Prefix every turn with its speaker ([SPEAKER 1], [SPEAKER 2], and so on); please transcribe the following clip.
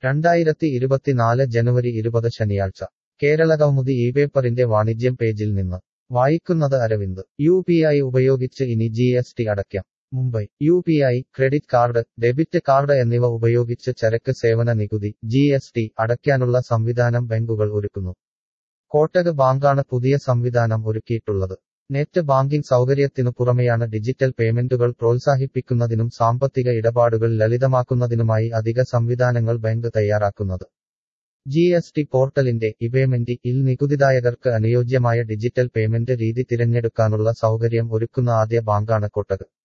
[SPEAKER 1] രണ്ടായിരത്തി ഇരുപത്തിനാല് ജനുവരി ഇരുപത് ശനിയാഴ്ച കേരളകൗമുദി ഈ പേപ്പറിന്റെ വാണിജ്യം പേജിൽ നിന്ന് വായിക്കുന്നത് അരവിന്ദ് യു പി ഐ ഉപയോഗിച്ച് ഇനി ജി എസ് ടി അടയ്ക്കാം Mumbai U P I credit card debit card എന്നിവ ഉപയോഗിച്ച് ചരക്ക് സേവന നികുതി ജി എസ് ടി അടയ്ക്കാനുള്ള സംവിധാനം ബാങ്കുകൾ ഒരുക്കുന്നു കോട്ടക് ബാങ്കാണ് പുതിയ സംവിധാനം ഒരുക്കിയിട്ടുള്ളത് നെറ്റ് ബാങ്കിംഗ് സൗകര്യത്തിനു പുറമെയാണ് ഡിജിറ്റൽ പേയ്മെന്റുകൾ പ്രോത്സാഹിപ്പിക്കുന്നതിനും സാമ്പത്തിക ഇടപാടുകൾ ലളിതമാക്കുന്നതിനുമായി അധിക സംവിധാനങ്ങൾ ബാങ്ക് തയ്യാറാക്കുന്നത് ജി എസ് ടി പോർട്ടലിന്റെ ഇപേമെന്റ് ഇൽ നികുതിദായകർക്ക് അനുയോജ്യമായ ഡിജിറ്റൽ പേയ്മെന്റ് രീതി തിരഞ്ഞെടുക്കാനുള്ള സൗകര്യം ഒരുക്കുന്ന ആദ്യ ബാങ്കാണ് കൊട്ടക്